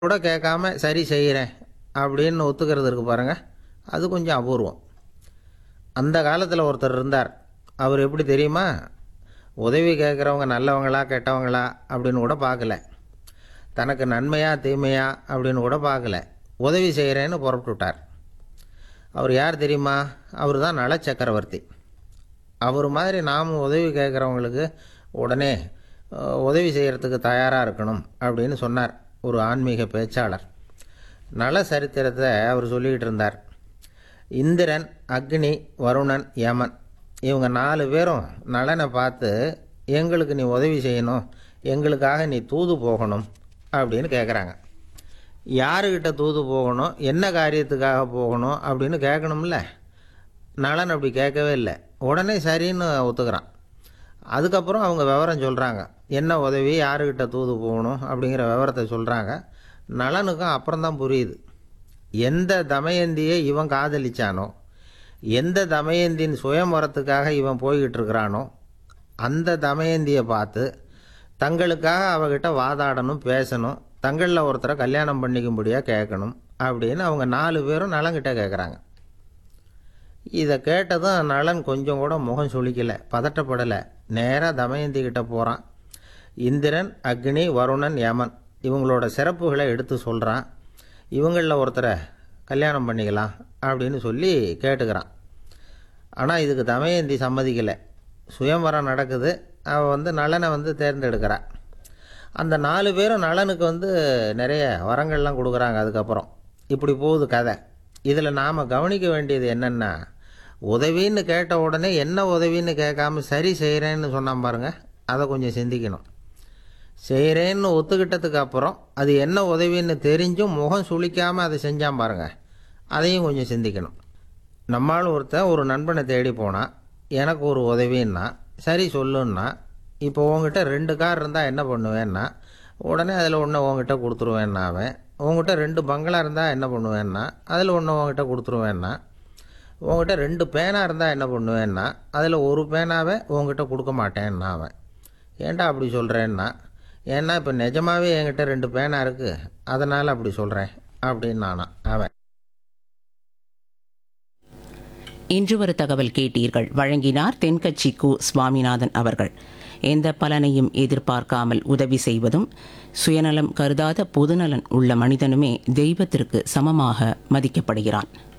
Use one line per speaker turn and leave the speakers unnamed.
கூட கேட்காம சரி செய்கிறேன் அப்படின்னு ஒத்துக்கிறது இருக்கு பாருங்க அது கொஞ்சம் அபூர்வம் அந்த காலத்தில் ஒருத்தர் இருந்தார் அவர் எப்படி தெரியுமா உதவி கேட்குறவங்க நல்லவங்களா கெட்டவங்களா அப்படின்னு கூட பார்க்கல தனக்கு நன்மையா தீமையா அப்படின்னு கூட பார்க்கல உதவி செய்கிறேன்னு புறப்பட்டு விட்டார் அவர் யார் தெரியுமா அவர் தான் நல சக்கரவர்த்தி அவர் மாதிரி நாமும் உதவி கேட்குறவங்களுக்கு உடனே அஹ், உதவி செய்கிறதுக்கு தயாராக இருக்கணும் அப்படின்னு சொன்னார் ஒரு ஆன்மீக பேச்சாளர் நல சரித்திரத்தை அவர் சொல்லிக்கிட்டு இருந்தார் இந்திரன் அக்னி வருணன் யமன் இவங்க நாலு பேரும் நலனை பார்த்து எங்களுக்கு நீ உதவி செய்யணும் எங்களுக்காக நீ தூது போகணும் அப்படின்னு கேட்குறாங்க யாருக்கிட்ட தூது போகணும் என்ன காரியத்துக்காக போகணும் அப்படின்னு கேட்கணும்ல நலன் அப்படி கேட்கவே இல்லை உடனே சரின்னு ஒத்துக்கிறான் அதுக்கப்புறம் அவங்க விவரம் சொல்கிறாங்க என்ன உதவி யாருக்கிட்ட தூது போகணும் அப்படிங்கிற விவரத்தை சொல்கிறாங்க நலனுக்கும் அப்புறம்தான் புரியுது எந்த தமயந்தியை இவன் காதலிச்சானோ எந்த தமயந்தின் சுயம்பரத்துக்காக இவன் போய்கிட்டு இருக்கிறானோ அந்த தமயந்தியை பார்த்து தங்களுக்காக அவகிட்ட வாதாடணும் பேசணும் தங்களில் ஒருத்தரை கல்யாணம் பண்ணிக்கும்படியாக கேட்கணும் அப்படின்னு அவங்க நாலு பேரும் நலங்கிட்ட கேட்குறாங்க இதை கேட்டதும் நலன் கொஞ்சம் கூட முகம் சுளிக்கலை பதட்டப்படலை நேராக தமயந்தி கிட்ட போகிறான் இந்திரன் அக்னி வருணன் யமன் இவங்களோட சிறப்புகளை எடுத்து சொல்கிறான் இவங்களில் ஒருத்தரை கல்யாணம் பண்ணிக்கலாம் அப்படின்னு சொல்லி கேட்டுக்கிறான் ஆனால் இதுக்கு தமயந்தி சம்மதிக்கலை சுயம்வரம் நடக்குது அவள் வந்து நலனை வந்து தேர்ந்தெடுக்கிறா அந்த நாலு பேரும் நலனுக்கு வந்து நிறைய வரங்கள்லாம் கொடுக்குறாங்க அதுக்கப்புறம் இப்படி போகுது கதை இதில் நாம் கவனிக்க வேண்டியது என்னென்னா உதவின்னு கேட்ட உடனே என்ன உதவின்னு கேட்காம சரி செய்கிறேன்னு சொன்னான் பாருங்க அதை கொஞ்சம் சிந்திக்கணும் செய்கிறேன்னு ஒத்துக்கிட்டதுக்கு அப்புறம் அது என்ன உதவின்னு தெரிஞ்சும் முகம் சுளிக்காமல் அதை செஞ்சான் பாருங்க அதையும் கொஞ்சம் சிந்திக்கணும் நம்மால் ஒருத்தன் ஒரு நண்பனை தேடி போனான் எனக்கு ஒரு உதவின்னா சரி சொல்லுன்னா இப்போ உங்ககிட்ட ரெண்டு கார் இருந்தால் என்ன பண்ணுவேன்னா உடனே அதில் ஒன்று உங்ககிட்ட கொடுத்துருவேன்னா அவன் உங்ககிட்ட ரெண்டு பங்களா இருந்தால் என்ன பண்ணுவேன்னா அதில் ஒன்று உங்ககிட்ட கொடுத்துருவேன்னா உங்ககிட்ட ரெண்டு பேனா இருந்தால் என்ன பண்ணுவேன்னா அதில் ஒரு பேனாவை உங்ககிட்ட கொடுக்க மாட்டேன்னா அவன் ஏன்டா அப்படி சொல்கிறேன்னா ஏன்னா இப்போ நிஜமாவே என்கிட்ட ரெண்டு பேனா இருக்குது அதனால் அப்படி சொல்கிறேன் அப்படின்னு நானா அவன்
இன்று ஒரு தகவல் கேட்டீர்கள் வழங்கினார் தென்கட்சி கு சுவாமிநாதன் அவர்கள் எந்த பலனையும் எதிர்பார்க்காமல் உதவி செய்வதும் சுயநலம் கருதாத பொதுநலன் உள்ள மனிதனுமே தெய்வத்திற்கு சமமாக மதிக்கப்படுகிறான்